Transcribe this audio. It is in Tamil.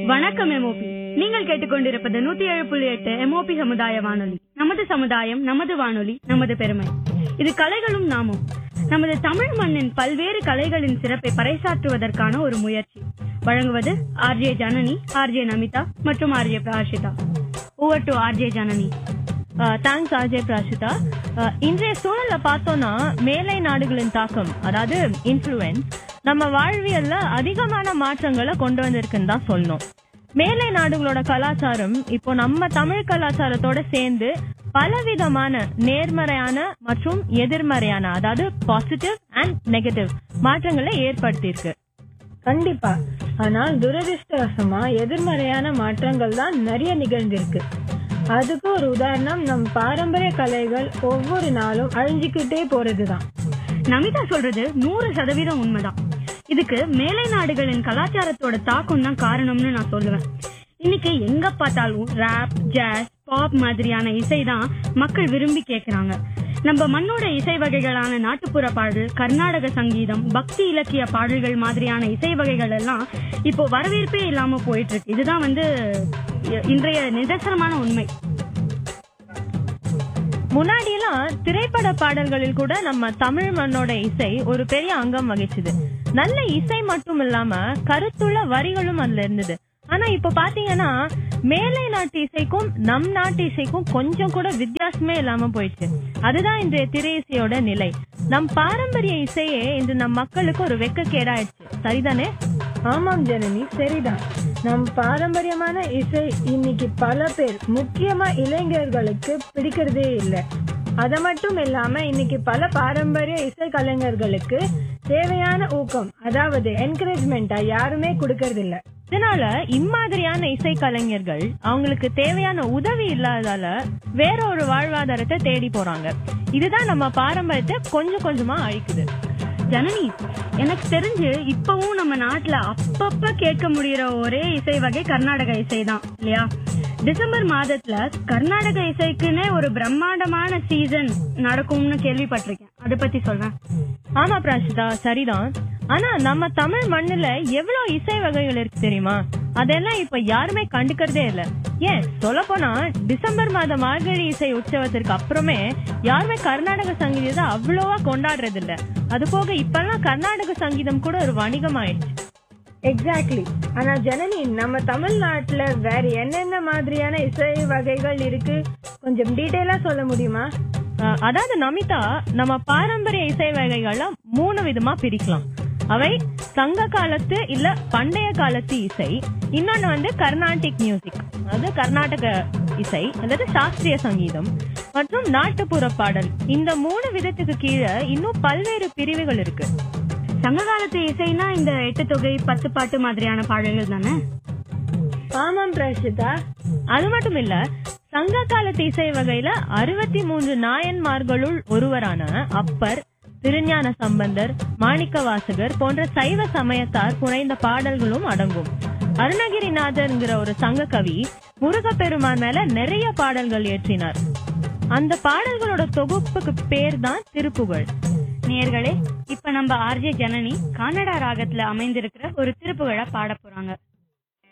வணக்கம் எம்ஓபி நீங்கள் கேட்டுக்கொண்டிருப்பது நூத்தி ஏழு புள்ளி எட்டு எம்ஓபி சமுதாய வானொலி நமது சமுதாயம் நமது வானொலி நமது பெருமை இது கலைகளும் நாமும் நமது தமிழ் மண்ணின் பல்வேறு கலைகளின் சிறப்பை பறைசாற்றுவதற்கான ஒரு முயற்சி வழங்குவது ஆர்ஜே ஜனனி ஆர்ஜே நமிதா மற்றும் RJ Prashitha over to RJ Janani thanks Ajay Prashitha அஹ், இன்றைய சூழல்ல பார்த்தோம்னா மேலை நாடுகளின் தாக்கம் அதாவது இன்ஃப்ளூயன்ஸ் நம்ம வாழ்வியல்ல அதிகமான மாற்றங்களை கொண்டு வந்திருக்குன்னு தான் சொல்லணும் மேலை நாடுகளோட கலாச்சாரம் இப்போ நம்ம தமிழ் கலாச்சாரத்தோட சேர்ந்து பலவிதமான நேர்மறையான மற்றும் எதிர்மறையான அதாவது பாசிட்டிவ் அண்ட் நெகட்டிவ் மாற்றங்களை ஏற்படுத்தியிருக்கு கண்டிப்பா ஆனால் துரதிர்ஷ்டவசமா எதிர்மறையான மாற்றங்கள் தான் நிறைய நிகழ்ந்திருக்கு அதுக்கு ஒரு உதாரணம் நம் பாரம்பரிய கலைகள் ஒவ்வொரு நாளும் அழிஞ்சுக்கிட்டே போறதுதான் நமிதா சொல்றது நூறு சதவீதம் உண்மைதான் இதுக்கு மேலை நாடுகளின் கலாச்சாரத்தோட தாக்கம் தான் காரணம்னு நான் சொல்லுவேன் இன்னைக்கு எங்க பார்த்தாலும் ரேப் ஜாஸ் பாப் மாதிரியான இசை தான் மக்கள் விரும்பி கேக்குறாங்க நம்ம மண்ணோட இசை வகைகளான நாட்டுப்புற பாடல் கர்நாடக சங்கீதம் பக்தி இலக்கிய பாடல்கள் மாதிரியான இசை வகைகள் எல்லாம் இப்போ வரவேற்பே இல்லாம போயிட்டு இருக்கு இதுதான் வந்து இ- இன்றைய நிதர்சனமான உண்மை முன்னாடியெல்லாம் திரைப்பட பாடல்களில் கூட நம்ம தமிழ் மண்ணோட இசை ஒரு பெரிய அங்கம் வகிச்சுது நல்ல இசை மட்டும் இல்லாம கருத்துள்ள வரிகளும் அதுல இருந்தது ஆனா இப்ப பாத்தீங்கன்னா மேலை நாட்டு இசைக்கும் நம் நாட்டு இசைக்கும் கொஞ்சம் கூட வித்தியாசமே இல்லாம போயிடுச்சு அதுதான் இன்றைய திரை இசையோட நிலை நம் பாரம்பரிய இசையே இன்று நம் மக்களுக்கு ஒரு வெக்கக்கேடாயிடுச்சு சரிதானே ஆமாம் ஜனனி சரிதான் நம் பாரம்பரியமான இசை இன்னைக்கு பல பேர் முக்கியமா இளைஞர்களுக்கு பிடிக்கிறதே இல்ல அது மட்டும் இல்லாம இன்னைக்கு பல பாரம்பரிய இசை கலைஞர்களுக்கு தேவையான ஊக்கம் அதாவது என்கரேஜ்மெண்டா யாருமே கொடுக்கறது இல்ல இதனால இம்மாதிரியான இசை கலைஞர்கள் அவங்களுக்கு தேவையான உதவி இல்லாததால வேற ஒரு வாழ்வாதாரத்தை தேடி போறாங்க இதுதான் நம்ம பாரம்பரியத்தை கொஞ்சம் கொஞ்சமா அழிக்குது ஜனனி எனக்கு தெரிஞ்சு இப்பவும் நம்ம நாட்டுல அப்பப்ப கேட்க முடியற ஒரே இசை வகை கர்நாடக இசை தான் இல்லையா டிசம்பர் மாதத்துல கர்நாடக இசைக்குன்னே ஒரு பிரம்மாண்டமான சீசன் நடக்கும்னு கேள்விப்பட்டிருக்கேன் அதை பத்தி சொல்றேன் ஆமா பிராஷிதா சரிதான் ஆனா நம்ம தமிழ் மண்ணுல எவ்வளவு இசை வகைகள் இருக்கு தெரியுமா அதெல்லாம் இப்ப யாருமே கண்டுக்கிறதே இல்ல ஏன் சொல்ல போனா டிசம்பர் மாத மார்கழி இசை உற்சவத்திற்கு அப்புறமே யாருமே கர்நாடக சங்கீதத்தை அவ்வளவா கொண்டாடுறது இல்ல அது போக இப்பெல்லாம் கர்நாடக சங்கீதம் கூட ஒரு வணிகம் ஆயிடுச்சு எக்ஸாக்ட்லி ஆனா ஜனனி நம்ம தமிழ்நாட்டுல வேற என்னென்ன மாதிரியான இசை வகைகள் இருக்கு கொஞ்சம் டீட்டெயிலா சொல்ல முடியுமா அஹ், அதாவது நமிதா நம்ம பாரம்பரிய இசை வகைகளை மூணு விதமா பிரிக்கலாம் அவை சங்க காலத்து இல்ல பண்டைய காலத்து இசை இன்னொன்னு வந்து கர்நாடிக் மியூசிக் அதாவது கர்நாடக இசை அல்லது சாஸ்திரிய சங்கீதம் மற்றும் நாட்டுப்புற பாடல் இந்த மூணு விதத்துக்கு கீழே இன்னும் பல்வேறு பிரிவுகள் இருக்கு சங்க காலத்து இசைனா இந்த எட்டு தொகை பத்து பாட்டு மாதிரியான பாடல்கள் தானே ஆமாம் பிரஷிதா அது மட்டும் இல்ல சங்க காலத்து இசை வகையில அறுபத்தி மூன்று நாயன்மார்களுள் ஒருவரான அப்பர் திருஞான சம்பந்தர் மாணிக்கவாசகர் போன்ற சைவ சமயத்தார் புனைந்த பாடல்களும் அடங்கும் அருணகிரிநாதர்ங்கிற ஒரு சங்க கவி முருகப்பெருமான் மேல நிறைய பாடல்கள் இயற்றினார் அந்த பாடல்களோட தொகுப்புக்கு பேர் தான் திருப்புகழ் நேர்களே இப்ப நம்ம ஆர்ஜே ஜனனி கன்னடா ராகத்துல அமைந்திருக்கிற ஒரு திருப்புகழ பாட போறாங்க